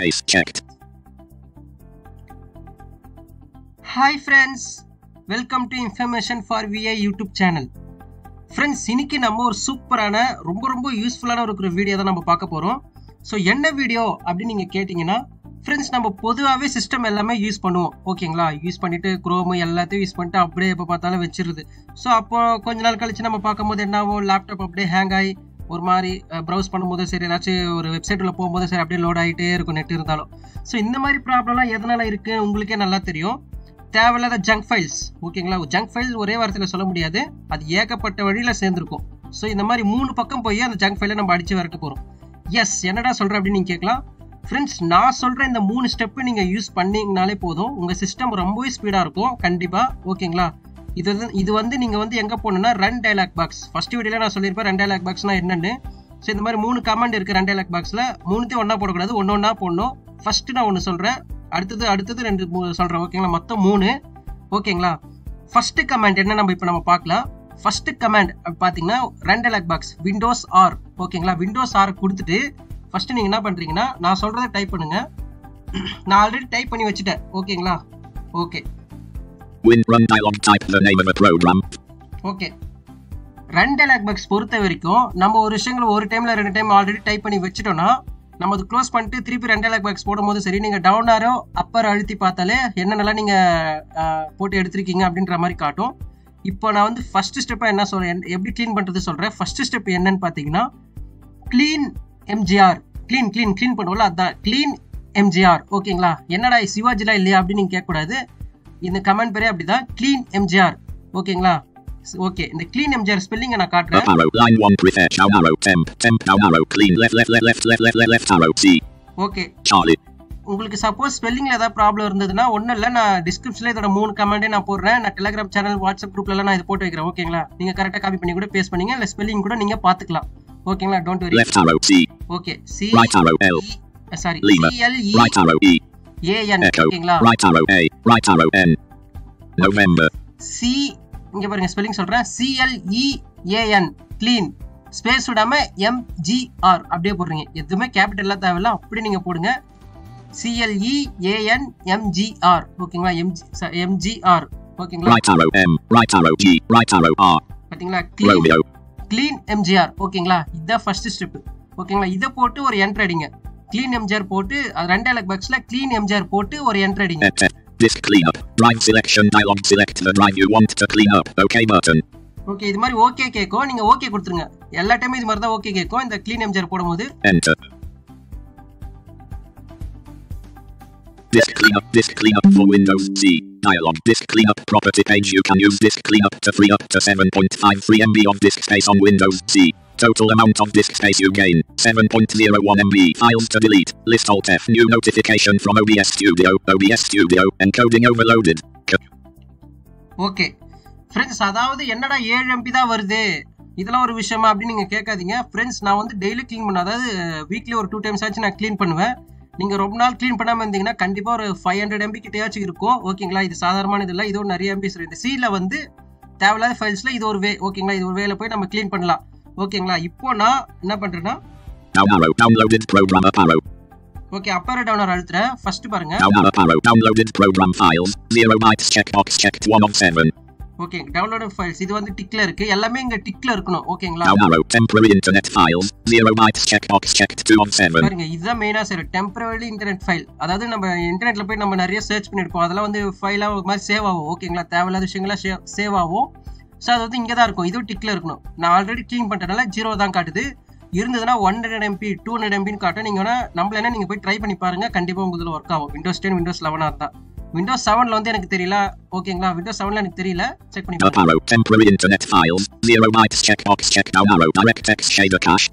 Space checked. Hi friends welcome to information for VI YouTube channel friends இன்னைக்கு நம்ம ஒரு சூப்பரான ரொம்ப ரொம்ப யூஸ்ஃபுல்லான ஒரு வீடியோ தான் நம்ம பார்க்க போகிறோம் ஸோ என்ன வீடியோ அப்படின்னு நீங்கள் கேட்டிங்கன்னா ஃப்ரெண்ட்ஸ் நம்ம பொதுவாகவே சிஸ்டம் எல்லாமே யூஸ் பண்ணுவோம் ஓகேங்களா யூஸ் பண்ணிட்டு குரோமு எல்லாத்தையும் யூஸ் பண்ணிட்டு அப்படியே எப்போ பார்த்தாலும் வச்சிருது ஸோ அப்போ கொஞ்ச நாள் கழிச்சு நம்ம பார்க்கும்போது என்ன ஆகும் லேப்டாப் அப்படியே ஹேங் ஆகி ஒரு மாதிரி ப்ரௌஸ் பண்ணும்போது சரி ஏதாச்சும் ஒரு வெப்சைட் உள்ள போகும்போது சரி அப்படியே லோட் ஆகிட்டே இருக்கும் நெட் இருந்தாலும் ஸோ இந்த மாதிரி ப்ராப்ளம்லாம் எதனால இருக்கு உங்களுக்கே நல்லா தெரியும் தேவையில்லாத ஜங்க் ஃபைல்ஸ் ஓகேங்களா ஜங்க் ஃபைல்ஸ் ஒரே வாரத்தில் சொல்ல முடியாது அது ஏகப்பட்ட வழியில் சேர்ந்துருக்கும் ஸோ இந்த மாதிரி மூணு பக்கம் போய் அந்த ஜங்க் ஃபைலை நம்ம அடிச்சு விரட்ட போகிறோம் எஸ் என்னடா சொல்கிறேன் அப்படின்னு நீங்கள் கேட்கலாம் ஃப்ரெண்ட்ஸ் நான் சொல்கிற இந்த மூணு ஸ்டெப்பு நீங்கள் யூஸ் பண்ணீங்கனாலே போதும் உங்கள் சிஸ்டம் ரொம்பவே ஸ்பீடாக இருக்கும் கண்டிப்பாக ஓகேங்களா இது வந்து இது வந்து நீங்கள் வந்து எங்கே போகணுன்னா ரன் டைலாக் பாக்ஸ் ஃபர்ஸ்ட் வீடியோவில் நான் சொல்லியிருப்பேன் ரன் டைலாக் பாக்ஸ்னா என்னன்னு ஸோ இந்த மாதிரி மூணு கமாண்ட் இருக்குது ரன் டைலாக் பாக்ஸில் மூணுத்தையும் ஒன்றா போடக்கூடாது ஒன்று ஒன்றா போடணும் ஃபர்ஸ்ட் நான் ஒன்று சொல்கிறேன் அடுத்தது அடுத்தது ரெண்டு சொல்கிறேன் ஓகேங்களா மொத்தம் மூணு ஓகேங்களா ஃபர்ஸ்ட் கமாண்ட் என்ன நம்ம இப்போ நம்ம பார்க்கலாம் ஃபர்ஸ்ட் கமாண்ட் பார்த்தீங்கன்னா run dialog box Windows R ஓகேங்களா விண்டோஸ் ஆர் கொடுத்துட்டு ஃபர்ஸ்ட் நீங்கள் என்ன பண்ணுறீங்கன்னா நான் சொல்கிறத டைப் பண்ணுங்க நான் ஆல்ரெடி டைப் பண்ணி வச்சுட்டேன் ஓகேங்களா okay Win run dialog type the name of a program. Okay run dialog box பொறுத்த வரைக்கும் நம்ம ஒரு விஷயங்களை ஒரு டைமில் ரெண்டு டைம் ஆல்ரெடி டைப் பண்ணி வச்சுட்டோம்னா நம்ம அது க்ளோஸ் பண்ணிட்டு திருப்பி ரெண்டு டைலாக் பாக்ஸ் போடும்போது சரி நீங்கள் டவுன் ஆரோ அப்பர் அழுத்தி பார்த்தாலே என்னென்னலாம் நீங்கள் போட்டு எடுத்திருக்கீங்க அப்படின்ற மாதிரி காட்டும் இப்போ நான் வந்து ஃபர்ஸ்ட் ஸ்டெப்பாக என்ன சொல்கிறேன் எப்படி க்ளீன் பண்ணுறது சொல்கிறேன் ஃபர்ஸ்ட் ஸ்டெப் என்னன்னு பார்த்தீங்கன்னா clean M G R clean clean clean பண்ணுவோம்ல அதான் க்ளீன் எம்ஜிஆர் ஓகேங்களா என்னடா சிவாஜிலாம் இல்லையா அப்படின்னு நீங்கள் கேட்கக்கூடாது இந்த கமெண்ட் பேரே அப்படிதான் க்ளீன் எம்ஜிஆர் ஓகேங்களா ஓகே இந்த க்ளீன் எம்ஜிஆர் ஸ்பெல்லிங்கை நான் Up காட்டுறேன் arrow line one prefetch down arrow temp temp down arrow clean left left left left left left left left arrow C okay Charlie உங்களுக்கு சப்போஸ் ஸ்பெல்லிங்ல ஏதாவது ப்ராப்ளம் இருந்ததுன்னா ஒன்றும் இல்லை நான் டிஸ்கிரிப்ஷனில் இதோட மூணு கமெண்டே நான் போடுறேன் நான் டெலிகிராம் சேனல் வாட்ஸ்அப் குரூப்லலாம் நான் இது போட்டு வைக்கிறேன் ஓகேங்களா நீங்கள் கரெக்டாக காப்பி பண்ணி கூட பேஸ்ட் பண்ணீங்க இல்லை ஸ்பெல்லிங் கூட நீங்கள் பார்த்துக்கலாம் ஓகேங்களா don't worry left arrow C okay C right arrow L sorry Lima. C L E right arrow E A N echo ஓகேங்களா right arrow A right arrow N November C இங்க பாருங்க ஸ்பெல்லிங் சொல்றேன் சிஎல்இ ஏஎன் க்ளீன் ஸ்பேஸ் விடாம எம்ஜிஆர் அப்படியே போடுறீங்க எதுவுமே கேபிட்டல்லாம் தேவையில்ல அப்படி நீங்க போடுங்க சிஎல்இ ஏஎன் எம்ஜிஆர் ஓகேங்களா எம்ஜி எம்ஜிஆர் ஓகேங்களா right arrow M right arrow G right arrow R பாத்தீங்களா க்ளீன் Romeo க்ளீன் எம்ஜிஆர் ஓகேங்களா இதுதான் ஃபர்ஸ்ட் ஸ்டெப் ஓகேங்களா இதை போட்டு ஒரு என்ட்ரு அடிங்க க்ளீன் எம்ஜிஆர் போட்டு அது ரெண்டாயிரம் பாக்ஸ்ல க்ளீன் எம்ஜிஆர் போட்டு ஒரு என்ட்ரு அடிங்க F F disk cleanup drive selection dialog select the drive you want to clean up OK button okay இது மாதிரி ஓகே கேட்கும் நீங்க ஓகே கொடுத்துருங்க எல்லா டைமும் இது மாதிரி தான் ஓகே கேட்கும் இந்த க்ளீன் எம்ஜிஆர் போடும்போது enter Disk cleanup, disk cleanup for Windows C. Dialog, disk cleanup property page. You can use disk cleanup to free up to 7.53 MB of disk space on Windows C. Total amount of disk space you gain 7.01 MB. Files to delete. List Alt F. New notification from OBS Studio. OBS Studio. Encoding overloaded. C- okay friends அதாவது என்னடா ஏழு MP தான் வருது இதெல்லாம் ஒரு விஷயமா அப்படின்னு நீங்கள் கேட்காதீங்க ஃப்ரெண்ட்ஸ் நான் வந்து டெய்லி க்ளீன் பண்ண அதாவது வீக்லி ஒரு டூ டைம்ஸ் ஆச்சு நான் க்ளீன் பண்ணுவேன் நீங்கள் ரொம்ப நாள் க்ளீன் பண்ணாமல் இருந்தீங்கன்னா கண்டிப்பாக ஒரு ஃபைவ் ஹண்ட்ரட் எம்பி கிட்டேயாச்சும் இருக்கும் ஓகேங்களா இது சாதாரணமானது இல்லை இது ஒரு நிறைய எம்பிஸ் இந்த சீல வந்து தேவையில்லாத ஃபைல்ஸில் இது ஒரு வே ஓகேங்களா இது ஒரு வேல போய் நம்ம க்ளீன் பண்ணலாம் ஓகேங்களா இப்போ நான் என்ன பண்ணுறேன்னா Down arrow. Downloaded program up arrow. Okay up arrow down arrow அழுத்துறேன் ஃபர்ஸ்ட் பாருங்க Down up arrow. Downloaded program files. 0 bytes checkbox checked 1 of 7. Okay download files இது வந்து டிக்ல இருக்கு எல்லாமே இங்க டிக்ல இருக்கணும் ஓகேங்களா Down arrow. Temporary internet files. 0 bytes checkbox checked 2 of 7. பாருங்க இதுதான் மெயினா சரி டெம்பரரி இன்டர்நெட் ஃபைல் அதாவது நம்ம இன்டர்நெட்ல போய் நம்ம நிறைய சர்ச் பண்ணிருப்போம் அதெல்லாம் வந்து ஃபைலா ஒரு மாதிரி சேவ் ஆகும் ஓகேங்களா தேவையில்லாத விஷயங்களா சேவ் ஆகும் ஸோ அது வந்து இங்கே தான் இருக்கும் இதுவும் டிக்ல இருக்கணும் நான் ஆல்ரெடி க்ளீன் பண்ணுறதுனால ஜீரோ தான் காட்டுது இருந்ததுன்னா one hundred MB two hundred எம்பின்னு காட்டும் நீங்கள் வேணா நம்மள என்ன நீங்கள் போய் ட்ரை பண்ணி பாருங்க கண்டிப்பாக உங்களுக்கு ஒர்க் ஆகும் விண்டோஸ் டென் விண்டோஸ் லெவனாக இருந்தா விண்டோஸ் செவனில் வந்து எனக்கு தெரியல ஓகேங்களா விண்டோஸ் செவனில் எனக்கு தெரியல செக் பண்ணி Up பாருங்க arrow. Temporary internet files. 0 bytes checkbox checked. Down arrow. DirectX shader cache.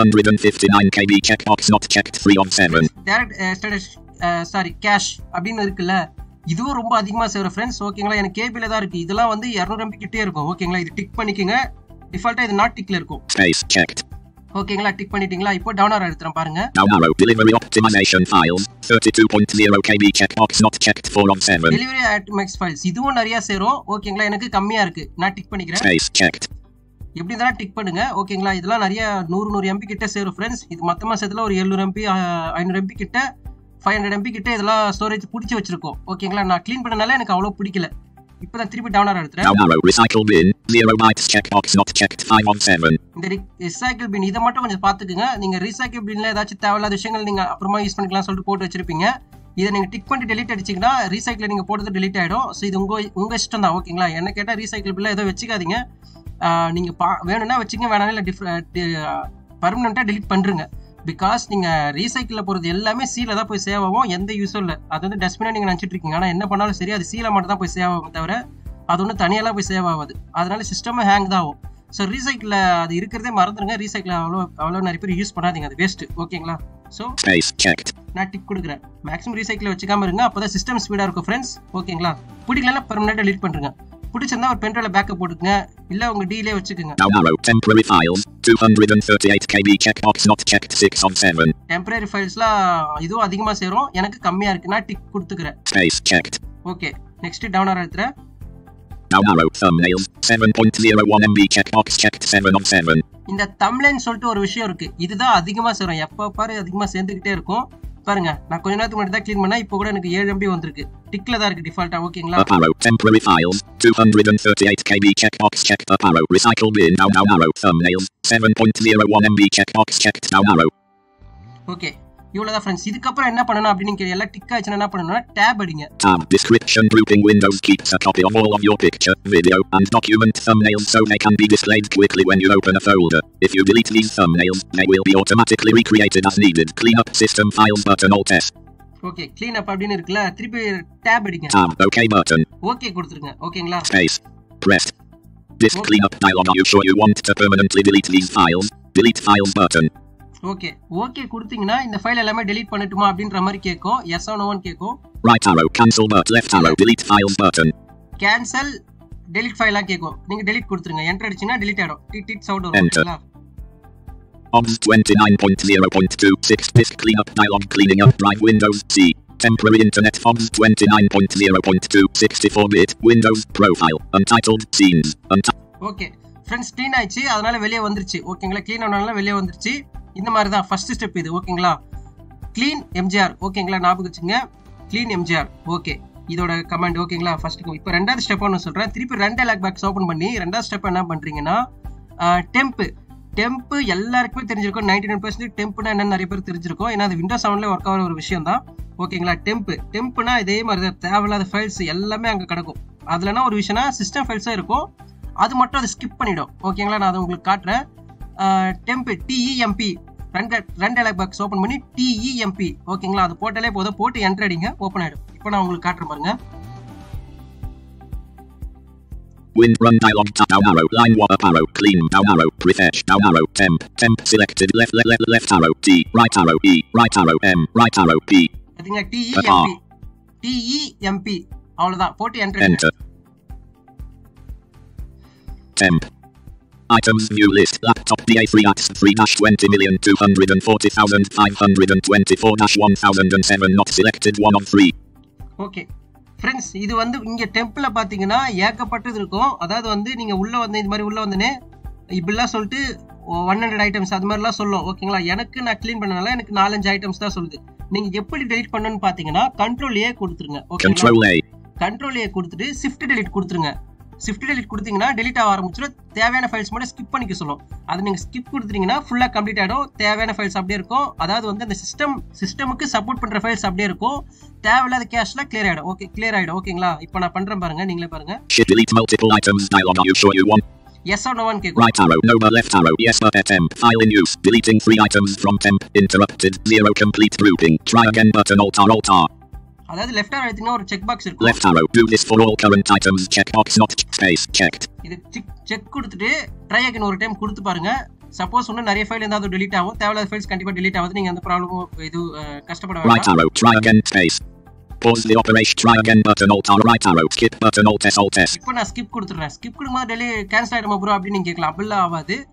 259 KB checkbox not checked 3 of 7. Direct status sorry cache அப்படின்னு இருக்குல்ல இதுவும் ரொம்ப அதிகமாக சேரும் ஃப்ரெண்ட்ஸ் ஓகேங்களா எனக்கு கேபியில் தான் இருக்குது இதெல்லாம் வந்து இரநூறு எம்பி கிட்டே இருக்கும் ஓகேங்களா இது டிக் பண்ணிக்கோங்க டிஃபால்ட்டாக இது நாட் டிக்கில் இருக்கும் Space checked. ஓகேங்களா டிக் பண்ணிட்டீங்களா இப்போ டவுனர் எடுத்துறேன் பாருங்க Down arrow. Delivery optimization files. 32.0 KB checkbox not checked 4 of 7. Delivery ஆட்டோமேக்ஸ் ஃபைல்ஸ் இதுவும் நிறைய சேரும் ஓகேங்களா எனக்கு கம்மியா இருக்கு நான் டிக் பண்ணிக்கிறேன் Space checked. எப்படி இருந்தாலும் டிக் பண்ணுங்க ஓகேங்களா இதெல்லாம் நிறைய நூறு நூறு எம்பி கிட்ட சேரும் ஃப்ரெண்ட்ஸ் இது மொத்தமாக சேர்த்துல ஒரு எழுநூறு எம்பி ஐநூறு எம்பி கிட்ட ஃபைவ் ஹண்ட்ரட் எம்பி கிட்ட இதெல்லாம் ஸ்டோரேஜ் பிடிச்சி வச்சிருக்கோம் ஓகேங்களா நான் க்ளீன் பண்ணனால எனக்கு அவ்வளோ பிடிக்கல இப்போ தான் திருப்பி டவுன் ஆர் எடுத்துறேன் Down arrow. Recycle bin. 0 bytes checkbox not checked. 5 of 7. இந்த ரீசைக்கிள் பின் இதை மட்டும் கொஞ்சம் பார்த்துக்குங்க நீங்கள் ரீசைக்கிள் பின்ல ஏதாச்சும் தேவையில்லாத விஷயங்கள் நீங்கள் அப்புறமா யூஸ் பண்ணிக்கலாம் சொல்லிட்டு போட்டு வச்சிருப்பீங்க இதை நீங்கள் டிக் பண்ணி டெலிட் அடிச்சிங்கன்னா ரீசைக்கிள் நீங்கள் போட்டது டெலிட் ஆகிடும் ஸோ இது உங்கள் உங்கள் இஷ்டம் தான் ஓகேங்களா என்ன கேட்டால் ரீசைக்கிள் பில்ல ஏதோ வச்சுக்காதீங்க நீங்கள் பா வேணும்னா வச்சுங்க வேணாலும் இல்லை டிஃப்ரெண்ட் பர்மனெண்ட்டாக டெலிட் பண்ணுறங்க பிகாஸ் நீங்கள் ரீசைக்கிளில் போகிறது எல்லாமே சீல தான் போய் சேவ் ஆகும் எந்த யூஸும் இல்லை அது வந்து டஸ்ட்பினாக நீங்கள் நினச்சிட்டு இருக்கீங்க ஆனால் என்ன பண்ணாலும் சரி அது சீல மட்டும் தான் போய் சேவ் ஆகும் தவிர அது ஒன்றும் தனியாலாம் போய் சேவ் ஆகாது அதனால சிஸ்டமும் ஹேங் தான் ஆகும் ஸோ ரீசைக்கிளில் அது இருக்கிறதே மறந்துடுங்க ரீசைக்கிள் அவ்வளோ அவ்வளோ நிறைய பேர் யூஸ் பண்ணாதீங்க அது வேஸ்ட்டு ஓகேங்களா ஸோ Space checked. நான் டிக் கொடுக்குறேன் மேக்ஸிமம் ரீசைக்கிள் வச்சுக்காம இருங்க அப்போ தான் சிஸ்டம் ஸ்பீடாக இருக்கும் ஃப்ரெண்ட்ஸ் ஓகேங்களா பிடிக்கலன்னா பெர்மனெண்ட் delete பண்ணுறங்க பிடிச்சிருந்தா ஒரு பென்ட்ரைவில் பேக்கப் போட்டுக்கங்க இல்லை உங்கள் டீலே வச்சுக்கோங்க Down arrow. Temporary files. 238 KB checkbox not checked. 6 of 7. Temporary ஃபைல்ஸ்லாம் இதுவும் அதிகமாக சேரும் எனக்கு கம்மியாக இருக்கு நான் டிக் கொடுத்துக்கிறேன் Space checked. Okay next down arrow எடுத்துறேன் Down arrow. Thumbnails. 7.01 MB checkbox checked. 7 of 7. இந்த தம்லைன் சொல்லிட்டு ஒரு விஷயம் இருக்கு இதுதான் அதிகமாக சேரும் எப்போ பாரு அதிகமாக சேர்ந்துக்கிட்டே இருக்கும் பாருங்க நான் கொஞ்ச நேரத்துக்கு முன்னாடி தான் க்ளீன் பண்ணேன் இப்போ கூட எனக்கு ஏழு எம்பி வந்திருக்கு டிக்ல தான் இருக்கு டிஃபால்ட்டா ஓகேங்களா Up arrow. Temporary files. 238 KB checkbox checked. Up arrow. Recycle bin. Down down arrow. Thumbnails. 7.01 MB checkbox checked. Down arrow. Okay இவ்வளோதான் ஃப்ரெண்ட்ஸ் இதுக்கப்புறம் என்ன பண்ணணும் அப்படின்னு நீங்க எல்லாம் டிக் ஆச்சுன்னா என்ன பண்ணணும்னா டேப் அடிங்க Tab. Description grouping Windows keeps a copy of all of your picture, video, and document thumbnails so they can be displayed quickly when you open a folder. If you delete these thumbnails, they will be automatically recreated as needed. Clean up system files button alt S. Okay clean up அப்படின்னு இருக்குல்ல திருப்பி tape அடிங்க Tab. OK button. Okay கொடுத்துருங்க ஓகேங்களா Space. Pressed. Disk Okay. cleanup dialog. Are you sure you want to permanently delete these files? Delete files button. Okay okay கொடுத்தீங்கன்னா இந்த file எல்லாமே delete பண்ணட்டுமா அப்படின்ற மாதிரி கேட்கும் எஸ் ஆன் ஓன் கேட்கும் Right arrow. Cancel but left arrow. Delete files button. Cancel delete ஃபைலாம் கேட்கும் நீங்க delete கொடுத்துருங்க என்டர் அடிச்சீங்கன்னா delete ஆயிடும் டிட் டிட் சவுண்ட் வரும் Enter. ஓகேங்களா OBS 29.0.26 Disk cleanup dialog. Cleaning up drive Windows C. Temporary internet OBS 29.0.2 64-bit Windows profile. Untitled scenes. Unti- okay friends clean ஆயிடுச்சு அதனால வெளியே வந்துருச்சு ஓகேங்களா க்ளீன் ஆனால வெளியே வந்துருச்சு இந்த மாதிரி தான் ஃபர்ஸ்ட் ஸ்டெப் இது ஓகேங்களா க்ளீன் எம்ஜிஆர் ஓகேங்களா ஞாபகம் வச்சுங்க க்ளீன் எம்ஜிஆர் ஓகே இதோட கமாண்ட் ஓகேங்களா ஃபர்ஸ்ட் இப்போ ரெண்டாவது ஸ்டெப் ஒன்று சொல்கிறேன் திருப்பி ரெண்டு லேக் பேக்ஸ் ஓப்பன் பண்ணி ரெண்டாவது ஸ்டெப் என்ன பண்ணுறீங்கன்னா டெம்ப்பு டெம்ப்பு எல்லாருக்குமே தெரிஞ்சிருக்கும் நைன்டி நைன் பர்சன்டேஜ் டெம்ப்னா என்னன்னு நிறைய பேர் தெரிஞ்சிருக்கும் ஏன்னா அது விண்டோஸ் செவனில் ஒர்க் ஆகிற ஒரு விஷயம் தான் ஓகேங்களா டெம்ப்பு டெம்ப்னா இதே மாதிரி தான் தேவையில்லாத ஃபைல்ஸ் எல்லாமே அங்கே கிடக்கும் அதுலனா ஒரு விஷயம்னா சிஸ்டம் ஃபைல்ஸும் இருக்கும் அது மட்டும் அதை ஸ்கிப் பண்ணிடும் ஓகேங்களா நான் அதை உங்களுக்கு காட்டுறேன் டெம்ப் டிஇஎம்பி ரெண்டு ரெண்டு எலக் பாக்ஸ் ஓப்பன் பண்ணி டிஇஎம்பி ஓகேங்களா அது போட்டாலே போதும் போட்டு என்டர் அடிங்க ஓப்பன் ஆகிடும் இப்போ நான் உங்களுக்கு காட்டுறேன் பாருங்க Wind run dialog tab down arrow line one up arrow clean down arrow prefetch down arrow temp temp selected left left left left arrow T right arrow E right arrow M right arrow P பார்த்தீங்களா T E M P T E M P அவ்வளோதான் போட்டு enter அடிங்க enter temp items view list laptop DA3 at 3 20 million 240,524 1007 not selected one of three okay friends இது வந்து இங்கே டெம்பிளில் பார்த்தீங்கன்னா ஏகப்பட்டது இருக்கும் அதாவது வந்து நீங்கள் உள்ளே வந்து இது மாதிரி உள்ளே வந்தனே இப்படிலாம் சொல்லிட்டு ஒன் ஹண்ட்ரட் ஐட்டம்ஸ் அது மாதிரிலாம் சொல்லும் ஓகேங்களா எனக்கு நான் க்ளீன் பண்ணனால எனக்கு நாலஞ்சு ஐட்டம்ஸ் தான் சொல்லுது நீங்கள் எப்படி டெலிட் பண்ணணும்னு பார்த்தீங்கன்னா கண்ட்ரோல் ஏ கொடுத்துருங்க ஓகேங்களா control A கண்ட்ரோல் ஏ கொடுத்துட்டு ஷிஃப்ட் டெலிட் கொடுத்துருங்க ஷிஃப்ட் டெலிட் கொடுத்தீங்கன்னா டெலிட் ஆக ஆரம்பிச்சிடும் தேவையான ஃபைல்ஸ் மட்டும் ஸ்கிப் பண்ணிக்க சொல்லும் அது நீங்கள் ஸ்கிப் கொடுத்துட்டீங்கன்னா ஃபுல்லாக கம்ப்ளீட் ஆகிடும் தேவையான ஃபைல்ஸ் அப்படியே இருக்கும் அதாவது வந்து அந்த சிஸ்டம் சிஸ்டமுக்கு சப்போர்ட் பண்ணுற ஃபைல்ஸ் அப்படியே இருக்கும் தேவையில்லாத கேஷ்லாம் கிளியர் ஆகிடும் ஓகே கிளியர் ஆகிடும் ஓகேங்களா இப்போ நான் பண்ணுறேன் பாருங்க நீங்களே பாருங்க Shift delete multiple items dialog are you sure you want yes or நோவான்னு கேட்கும் Right arrow, no but left arrow, yes but temp, file in use, deleting three items from temp, interrupted, zero complete grouping, try again button alt R alt R, அதாவது left arrow எடுத்தீங்கன்னா ஒரு check box இருக்கும் left arrow, do this for all current items, checkbox not ch- space, checked, இது check check கொடுத்துட்டு try again ஒரு time கொடுத்து பாருங்க suppose இன்னும் நிறைய ஃபைல் இருந்தால் அது delete ஆகும் தேவையில்லாத ஃபைல்ஸ் கண்டிப்பாக delete ஆகுது நீங்கள் அந்த ப்ராப்ளமும் இது அஹ், கஷ்டப்பட right வேண்டாம் arrow, try again space, pause the operation, try again button alt R, right arrow, skip button alt S alt S, இப்போ நான் ஸ்கிப் கொடுத்துட்றேன் ஸ்கிப் கொடுக்கும்போது டெலி கேன்சல் ஆகிடுமா ப்ரோ அப்படின்னு நீங்கள் கேட்கலாம் அப்படிலாம் ஆகாது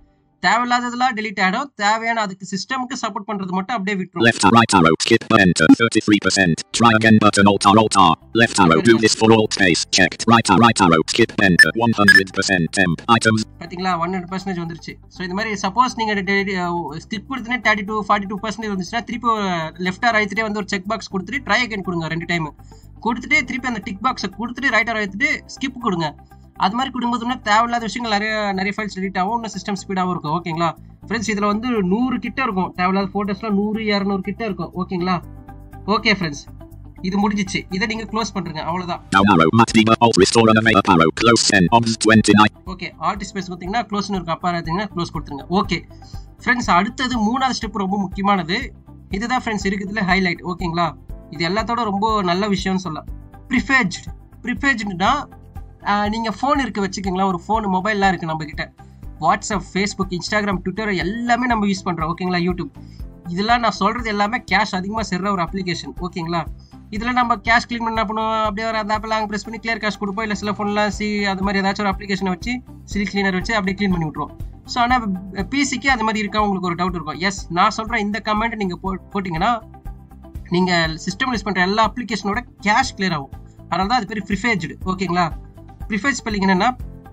தேவையில்லாததெல்லாம் delete ஆயிடும் தேவையான அதுக்கு சிஸ்டமுக்கு சப்போர்ட் பண்றது மட்டும் அப்படியே விட்டுரும் Left arrow, right arrow, skip enter 33%. Try again button alt R alt R. Left arrow, do this for all space checked. Right arrow, right arrow, skip enter 100% temp. Items, பாத்தீங்களா one hundred percentage வந்துருச்சு so இந்த மாதிரி suppose நீங்க skip கொடுத்துனே thirty two forty two percentage வந்துச்சுன்னா திருப்பி left arrow அழுத்திட்டே வந்து ஒரு செக் பாக்ஸ் கொடுத்துட்டு ட்ரை அகைன் கொடுங்க ரெண்டு டைம் கொடுத்துட்டு திருப்பி அந்த டிக் பாக்ஸை கொடுத்துட்டு ரைட் ஆர் அழுத்திட்டு ஸ்கிப் கொடுங்க அது மாதிரி கொடுக்கும்போது தேவையில்லாத விஷயங்கள் நிறைய நிறைய ஃபைல்ஸ் delete ஆகும் இன்னும் சிஸ்டம் ஸ்பீடாகவும் இருக்கும் ஓகேங்களா ஃப்ரெண்ட்ஸ் இதில் வந்து நூறு கிட்ட இருக்கும் தேவையில்லாத ஃபோட்டோஸ்லாம் நூறு இரநூறு கிட்ட இருக்கும் ஓகேங்களா ஓகே ஃப்ரெண்ட்ஸ் இது முடிஞ்சிச்சு இதை நீங்கள் க்ளோஸ் பண்ணுறங்க அவ்வளோதான் down arrow, mat deber alt restore and up arrow, close 10 obs 29. Okay alt space கொடுத்தீங்கன்னா க்ளோஸ்னு இருக்கும் அப்பா பார்த்தீங்கன்னா க்ளோஸ் கொடுத்துருங்க ஓகே ஃப்ரெண்ட்ஸ் அடுத்தது மூணாவது ஸ்டெப் ரொம்ப முக்கியமானது இதுதான் ஃப்ரெண்ட்ஸ் இருக்குதுல ஹைலைட் ஓகேங்களா இது எல்லாத்தோட ரொம்ப நல்ல விஷயம்னு சொல்லலாம் ப்ரிஃபேஜ் ப்ரிஃபேஜ்னா நீங்கள் ஃபோன் இருக்க வச்சுக்கோங்களேன் ஒரு ஃபோன் மொபைல்லாம் இருக்குது நம்ம கிட்ட வாட்ஸ்அப் ஃபேஸ்புக் இன்ஸ்டாகிராம் ட்விட்டர் எல்லாமே நம்ம யூஸ் பண்ணுறோம் ஓகேங்களா யூடியூப் இதெல்லாம் நான் சொல்கிறது எல்லாமே கேஷ் அதிகமாக சேர்ற ஒரு அப்ளிகேஷன் ஓகேங்களா இதில் நம்ம கேஷ் க்ளீன் பண்ண பண்ணுவோம் அப்படியே ஒரு அந்த ஆப்பில் ப்ரெஸ் பண்ணி கிளியர் கேஷ் கொடுப்போம் இல்லை சில ஃபோன்லாம் சி அது மாதிரி ஏதாச்சும் ஒரு அப்ளிகேஷனை வச்சு சில் கிளீனர் வச்சு அப்படியே க்ளீன் பண்ணி விட்ருவோம் ஸோ ஆனால் பிசிக்கு அது மாதிரி இருக்கா உங்களுக்கு ஒரு டவுட் இருக்கும் எஸ் நான் சொல்கிறேன் இந்த கமெண்ட் நீங்கள் போ போட்டிங்கன்னா நீங்கள் சிஸ்டம் யூஸ் பண்ணுற எல்லா அப்ளிகேஷனோட கேஷ் கிளியர் ஆகும் அதனால தான் அது பேர் ப்ரிஃபேஜ்டு ஓகேங்களா ப்ரிஃபேஜ் ஸ்பெல்லிங் என்னன்னா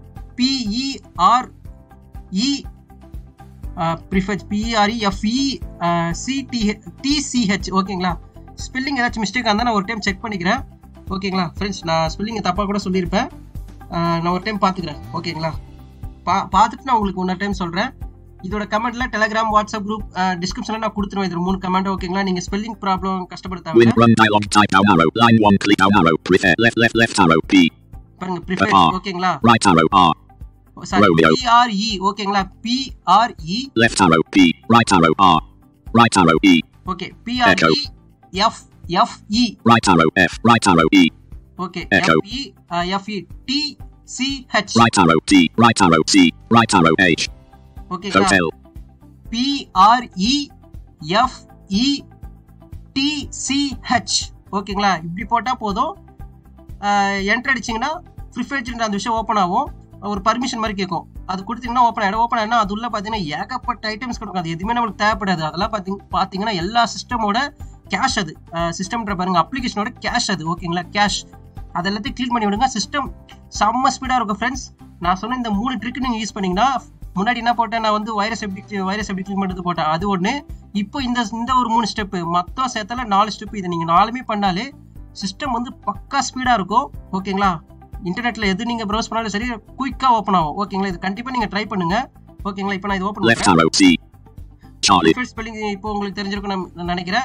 P E R E prefetch P E R E F E C T T C H ஓகேங்களா ஸ்பெல்லிங் ஏதாச்சும் மிஸ்டேக் இருந்தால் நான் ஒரு டைம் செக் பண்ணிக்கிறேன் ஓகேங்களா ஃப்ரெண்ட்ஸ் நான் ஸ்பெல்லிங் தப்பாக கூட சொல்லியிருப்பேன் அஹ், நான் ஒரு டைம் பார்த்துக்கிறேன் ஓகேங்களா பா பார்த்துட்டு நான் உங்களுக்கு இன்னொரு டைம் சொல்கிறேன் இதோட கமெண்ட்ல டெலிகிராம் வாட்ஸ்அப் குரூப் டிஸ்கிரிப்ஷனில் நான் கொடுத்துருவேன் இது மூணு கமெண்ட் ஓகேங்களா நீங்கள் ஸ்பெல்லிங் ப்ராப்ளம் கஷ்டப்பட Win தேவையில்ல run dialog type down arrow, line 1 click down arrow, prefer left left left arrow, P, பாருங்க ப்ரிஃபேர் ஆ. ஓகேங்களா right arrow, R, sorry Romeo. P R E ஓகேங்களா P R E left arrow, P, right arrow, R, right arrow, E, okay P R E F F E right arrow, F, right arrow, E, okay Echo. F E F E T C H right arrow, T, right arrow, C, right arrow, H, ஓகேங்களா hotel, P R E F E T C H ஓகேங்களா இப்படி போட்டால் போதும் enter அடிச்சிங்கன்னா ப்ரிஃபேஜ்ன்ற அந்த விஷயம் open ஆகும் ஒரு பர்மிஷன் மாதிரி கேட்கும் அது கொடுத்தீங்கன்னா ஓப்பன் ஆகிடும் ஓப்பன் ஆகிடும் அது உள்ள பார்த்தீங்கன்னா ஏகப்பட்ட ஐட்டம்ஸ் கொடுக்கும் அது எதுவுமே நம்மளுக்கு தேவைப்படாது அதெல்லாம் பார்த்தீங்க பார்த்தீங்கன்னா எல்லா சிஸ்டமோட கேஷ் அது சிஸ்டம்ன்ற பாருங்க அப்ளிகேஷனோட கேஷ் அது ஓகேங்களா கேஷ் அது எல்லாத்தையும் க்ளீன் பண்ணி விடுங்க சிஸ்டம் செம்ம ஸ்பீடாக இருக்கும் ஃப்ரெண்ட்ஸ் நான் சொன்ன இந்த மூணு ட்ரிக் நீங்கள் யூஸ் பண்ணீங்கன்னா முன்னாடி என்ன போட்டேன் நான் வந்து வைரஸ் எப்படி வைரஸ் எப்படி க்ளீன் பண்ணுறது போட்டேன் அது ஒன்று இப்போ இந்த இந்த ஒரு மூணு ஸ்டெப்பு மொத்தம் சேர்த்தால நாலு ஸ்டெப் இதை நீங்கள் நாலுமே பண்ணாலே சிஸ்டம் வந்து பக்கா ஸ்பீடாக இருக்கும் ஓகேங்களா இன்டர்நெட்டில் எது நீங்கள் ப்ரௌஸ் பண்ணாலும் சரி குயிக்காக ஓப்பன் ஆகும் ஓகேங்களா இது கண்டிப்பாக நீங்கள் ட்ரை பண்ணுங்க ஓகேங்களா இப்போ நான் இது open left arrow, C, Charlie, ப்ரிஃபர்ட் ஸ்பெல்லிங் இப்போ உங்களுக்கு தெரிஞ்சிருக்கும் நான் நான் நினைக்கிறேன்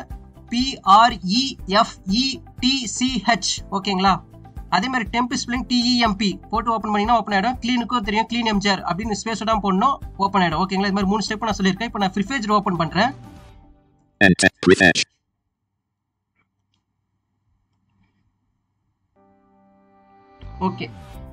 பிஆர்இஎஃப்இடிசிஹெச் ஓகேங்களா அதே மாதிரி டெம்ப் ஸ்பெல்லிங் டிஇஎம்பி போட்டு ஓப்பன் பண்ணிங்கன்னா ஓப்பன் ஆகிடும் க்ளீனுக்கும் தெரியும் க்ளீன் எம்ஜிஆர் அப்படின்னு ஸ்பேஸ் தான் போடணும் ஓப்பன் ஆகிடும் ஓகேங்களா இது மாதிரி மூணு ஸ்டெப் நான் சொல்லியிருக்கேன் இப்போ நான் ஃப்ரிஃபேஜ் ஓப்பன் பண்ணுறேன் enter, prefetch, okay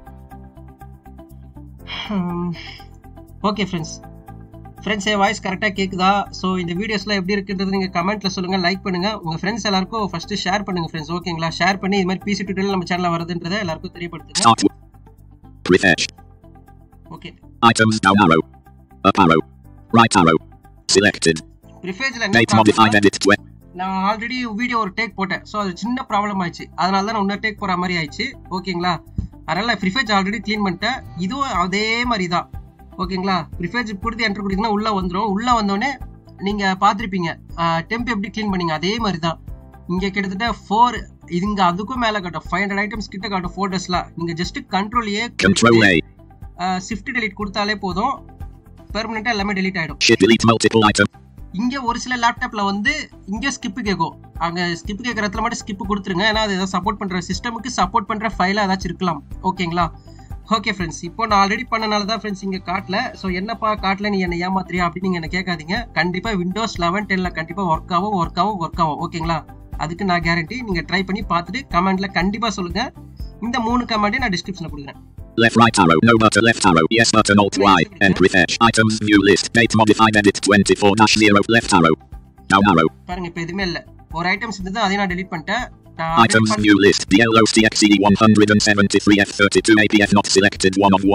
okay friends friends என் வாய்ஸ் கரெக்டாக கேட்குதா ஸோ இந்த வீடியோஸ்லாம் எப்படி இருக்குன்றது நீங்கள் கமெண்ட்டில் சொல்லுங்கள் லைக் பண்ணுங்கள் உங்கள் ஃப்ரெண்ட்ஸ் எல்லாருக்கும் ஃபஸ்ட்டு ஷேர் பண்ணுங்கள் ஃப்ரெண்ட்ஸ் ஓகேங்களா ஷேர் பண்ணி இது மாதிரி பிசி டுட்டோரியல் நம்ம சேனலில் வருதுன்றதை எல்லாருக்கும் தெரியப்படுத்துங்க start, w- prefetch, okay items down arrow, up arrow, right arrow, selected, ப்ரிஃபேஜில் என்ன date modified problem-னா, edit, twe- நான் ஆல்ரெடி வீடியோ ஒரு டேக் போட்டேன் ஸோ அது சின்ன ப்ராப்ளம் ஆயிடுச்சு அதனால தான் நான் இன்னொரு டேக் போகிற மாதிரி ஆயிடுச்சு ஓகேங்களா அதனால் ப்ரிஃபேஜ் ஆல்ரெடி க்ளீன் பண்ணிட்டேன் இதுவும் அதே மாதிரி தான் ஓகேங்களா ப்ரிஃபேஜ் கொடுத்து என்ட்ரு கொடுத்தீங்கன்னா உள்ளே வந்துடும் உள்ளே வந்தோடனே நீங்கள் பார்த்துருப்பீங்க டெம்ப் எப்படி க்ளீன் பண்ணீங்க அதே மாதிரி தான் இங்கே கிட்டத்தட்ட ஃபோர் இதுங்க அதுக்கும் மேலே காட்டும் ஃபைவ் ஹண்ட்ரட் ஐட்டம்ஸ் கிட்ட காட்டும் ஃபோட்டோஸ்லாம் நீங்கள் just control A control A, shift delete கொடுத்தாலே போதும் பெர்மனெண்ட்டாக எல்லாமே delete ஆகிடும் shift delete multiple item, இங்க ஒரு சில லேப்டாப்ல வந்து இங்க ஸ்கிப் கேட்கும் அங்க ஸ்கிப் கேட்கற இடத்துல மட்டும் ஸ்கிப் கொடுத்துருங்க ஏன்னா அது ஏதாவது சப்போர்ட் பண்ற சிஸ்டமுக்கு சப்போர்ட் பண்ற ஃபைலா ஏதாச்சும் இருக்கலாம் ஓகேங்களா ஓகே ஃப்ரெண்ட்ஸ் இப்போ நான் ஆல்ரெடி பண்ணனால தான் ஃப்ரெண்ட்ஸ் இங்க காட்டல ஸோ என்னப்பா காட்டல நீ என்ன ஏமாத்துறியா அப்படின்னு நீங்க என்ன கேட்காதீங்க கண்டிப்பா விண்டோஸ் லெவன் டென்ல கண்டிப்பா ஒர்க் ஆகும் ஒர்க் ஆகும் ஒர்க் ஆகும் ஓகேங்களா அதுக்கு நான் கேரண்டி நீங்க ட்ரை பண்ணி பார்த்துட்டு கமெண்ட்ல கண்டிப்பா சொல்லுங்க இந்த மூணு கமெண்ட்டே நான் டிஸ்கிரிப்ஷன்ல கொடுக்குறேன் left right arrow, no button left arrow, yes button alt Y, and prefetch, items view list, date modified edit 24 dash 0, left arrow, down arrow, பாருங்க இப்போ எதுவுமே இல்லை ஒரு ஐட்டம்ஸ் இருந்தது அதையும் நான் delete பண்ணிட்டேன் நான் already items பண்ண- view list, DLOS TXE 173 F32 APF not selected 1 of 1,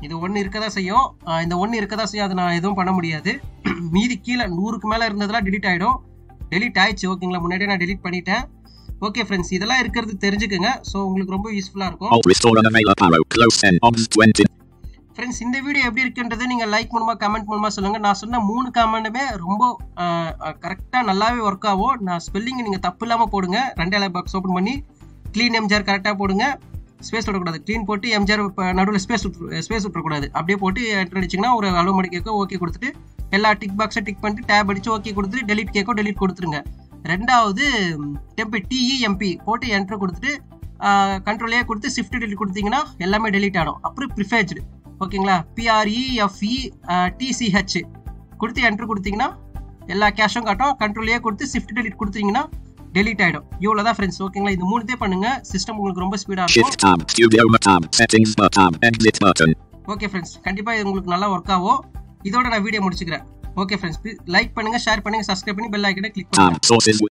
இது ஒன்று இருக்க தான் செய்யும் ஆஹ் இந்த ஒன்று இருக்க தான் செய்யும் அது நான் எதுவும் பண்ண முடியாது மீதி கீழே நூறுக்கு மேலே இருந்ததெல்லாம் delete ஆகிடும் delete ஆயிடுச்சு ஓகேங்களா முன்னாடியே நான் delete பண்ணிட்டேன் ஓகே ஃப்ரெண்ட்ஸ் இதெல்லாம் இருக்கிறது தெரிஞ்சுக்குங்க ஸோ உங்களுக்கு ரொம்ப யூஸ்ஃபுல்லாக இருக்கும் Alt restore unavailable arrow. Close 10 OBS 20. Friends இந்த வீடியோ எப்படி இருக்குன்றது நீங்கள் லைக் மூலமாக கமெண்ட் மூலமாக சொல்லுங்கள் நான் சொன்ன மூணு கமெண்ட்டுமே ரொம்ப கரெக்டாக நல்லாவே ஒர்க் ஆகும் நான் ஸ்பெல்லிங் நீங்கள் தப்பு இல்லாமல் போடுங்க ரெண்டே பாக்ஸ் ஓப்பன் பண்ணி க்ளீன் எம்ஜிஆர் கரெக்டாக போடுங்க ஸ்பேஸ் விடக்கூடாது க்ளீன் போட்டு எம்ஜிஆர் நடுவில் ஸ்பேஸ் விட்டு ஸ்பேஸ் விட்டுறக்கூடாது அப்படியே போட்டு என்டர் அடிச்சிங்கன்னா ஒரு அளவு மணி கேட்க ஓகே கொடுத்துட்டு எல்லா டிக் பாக்ஸை டிக் பண்ணிட்டு டேப் அடிச்சு ஓகே கொடுத்துட்டு டெலிட் கேட்கும் டெலிட் கொடுத்துருங்க ரெண்டாவது டெம்பி டிஇஎம்பி போட்டு என்டர் கொடுத்துட்டு கண்ட்ரோலே கொடுத்து ஷிஃப்ட் டெலிட் கொடுத்தீங்கன்னா எல்லாமே டெலிட் ஆகிடும் அப்புறம் ப்ரிஃபேஜ்டு ஓகேங்களா பிஆர்இஎஃப்இ டிசிஹெச் கொடுத்து என்ட்ரு கொடுத்தீங்கன்னா எல்லா கேஷும் காட்டும் கண்ட்ரோலே கொடுத்து ஷிஃப்ட் டெலிட் கொடுத்தீங்கன்னா டெலிட் ஆகிடும் இவ்வளோ தான் ஃப்ரெண்ட்ஸ் ஓகேங்களா இது மூணுத்தே பண்ணுங்க சிஸ்டம் உங்களுக்கு ரொம்ப ஸ்பீடாக இருக்கும் Shift tab. Studio tab. Settings bar tab. Exit button. Okay friends கண்டிப்பாக இது உங்களுக்கு நல்லா ஒர்க் ஆகும் இதோட நான் வீடியோ முடிச்சுக்கிறேன் ஓகே ஃப்ரெண்ட்ஸ் லைக் பண்ணுங்க ஷேர் பண்ணுங்க சப்ஸ்கிரைப் பண்ணி பெல் ஐக்கனை கிளிக் பண்ணுங்க Tab. Sources.